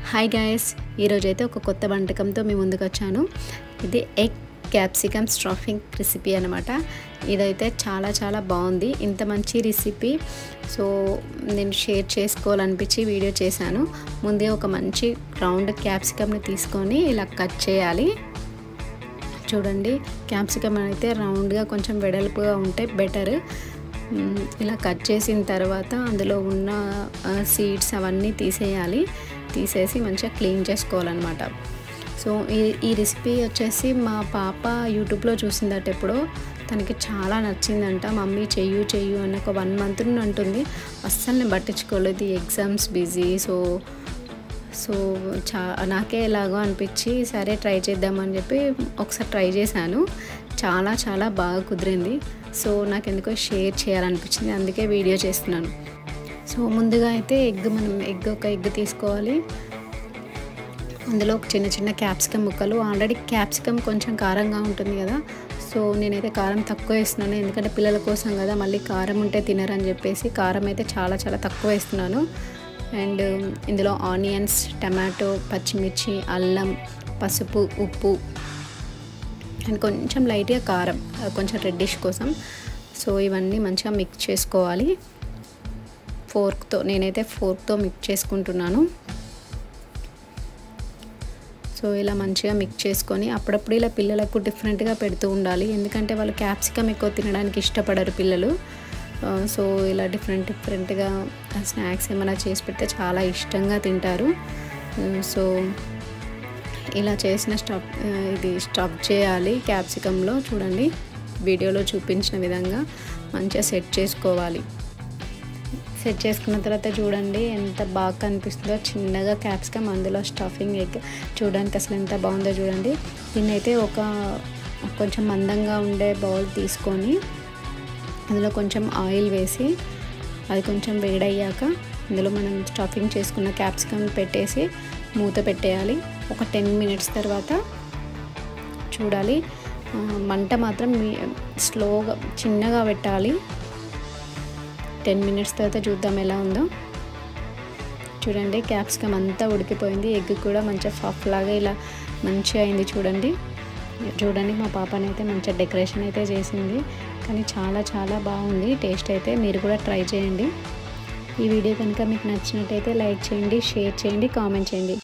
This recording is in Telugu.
హాయ్ గాయస్ ఈరోజైతే ఒక కొత్త వంటకంతో మీ ముందుకు వచ్చాను ఇది ఎగ్ క్యాప్సికమ్ స్టఫింగ్ రెసిపీ అనమాట ఇదైతే చాలా చాలా బాగుంది ఇంత మంచి రెసిపీ సో నేను షేర్ చేసుకోవాలనిపించి వీడియో చేశాను ముందే ఒక మంచి రౌండ్ క్యాప్సికమ్ని తీసుకొని ఇలా కట్ చేయాలి చూడండి క్యాప్సికమ్ అయితే రౌండ్గా కొంచెం వెడల్పుగా ఉంటే బెటర్ ఇలా కట్ చేసిన తర్వాత అందులో ఉన్న సీడ్స్ అవన్నీ తీసేయాలి తీసేసి మంచిగా క్లీన్ చేసుకోవాలన్నమాట సో ఈ ఈ రెసిపీ వచ్చేసి మా పాప యూట్యూబ్లో చూసిందట ఎప్పుడో తనకి చాలా నచ్చిందంట మమ్మీ చెయ్యు చెయ్యు అని ఒక వన్ మంత్ నుండి అంటుంది అస్సలు నేను పట్టించుకోలేదు ఎగ్జామ్స్ బిజీ సో సో చా నాకే ఎలాగో అనిపించి సరే ట్రై చేద్దామని చెప్పి ఒకసారి ట్రై చేశాను చాలా చాలా బాగా కుదిరింది సో నాకు ఎందుకో షేర్ చేయాలనిపించింది అందుకే వీడియో చేస్తున్నాను సో ముందుగా అయితే ఎగ్ మనం ఎగ్ ఒక ఎగ్ తీసుకోవాలి అందులో ఒక చిన్న చిన్న క్యాప్సికమ్ ముక్కలు ఆల్రెడీ క్యాప్సికమ్ కొంచెం కారంగా ఉంటుంది కదా సో నేనైతే కారం తక్కువ వేస్తున్నాను ఎందుకంటే పిల్లల కోసం కదా మళ్ళీ కారం ఉంటే తినరని చెప్పేసి కారం అయితే చాలా చాలా తక్కువ వేస్తున్నాను అండ్ ఇందులో ఆనియన్స్ టమాటో పచ్చిమిర్చి అల్లం పసుపు ఉప్పు అండ్ కొంచెం లైట్గా కారం కొంచెం రెడ్డిష్ కోసం సో ఇవన్నీ మంచిగా మిక్స్ చేసుకోవాలి ఫోర్క్తో నేనైతే ఫోర్క్తో మిక్స్ చేసుకుంటున్నాను సో ఇలా మంచిగా మిక్స్ చేసుకొని అప్పుడప్పుడు ఇలా పిల్లలకు డిఫరెంట్గా పెడుతూ ఉండాలి ఎందుకంటే వాళ్ళు క్యాప్సికమ్ ఎక్కువ తినడానికి ఇష్టపడరు పిల్లలు సో ఇలా డిఫరెంట్ డిఫరెంట్గా స్నాక్స్ ఏమైనా చేసి పెడితే చాలా ఇష్టంగా తింటారు సో ఇలా చేసిన స్టఫ్ ఇది స్టఫ్ చేయాలి క్యాప్సికంలో చూడండి వీడియోలో చూపించిన విధంగా మంచిగా సెట్ చేసుకోవాలి సెట్ చేసుకున్న తర్వాత చూడండి ఎంత బాగా కనిపిస్తుందో చిన్నగా క్యాప్సికమ్ అందులో స్టఫింగ్ ఎగ్ చూడడానికి అసలు ఎంత బాగుందో చూడండి దీన్ని అయితే ఒక కొంచెం మందంగా ఉండే బౌల్ తీసుకొని అందులో కొంచెం ఆయిల్ వేసి అది కొంచెం వేడయ్యాక అందులో మనం స్టఫింగ్ చేసుకున్న క్యాప్సికమ్ పెట్టేసి మూత పెట్టేయాలి ఒక టెన్ మినిట్స్ తర్వాత చూడాలి మంట మాత్రం స్లోగా చిన్నగా పెట్టాలి టెన్ మినిట్స్ తర్వాత చూద్దాం ఎలా ఉందో చూడండి క్యాప్సికమ్ అంతా ఉడికిపోయింది ఎగ్ కూడా మంచిగా సాఫ్ట్ లాగా ఇలా మంచిగా అయింది చూడండి చూడండి మా పాపనైతే మంచిగా డెకరేషన్ అయితే చేసింది కానీ చాలా చాలా బాగుంది టేస్ట్ అయితే మీరు కూడా ట్రై చేయండి ఈ వీడియో కనుక మీకు నచ్చినట్టయితే లైక్ చేయండి షేర్ చేయండి కామెంట్ చేయండి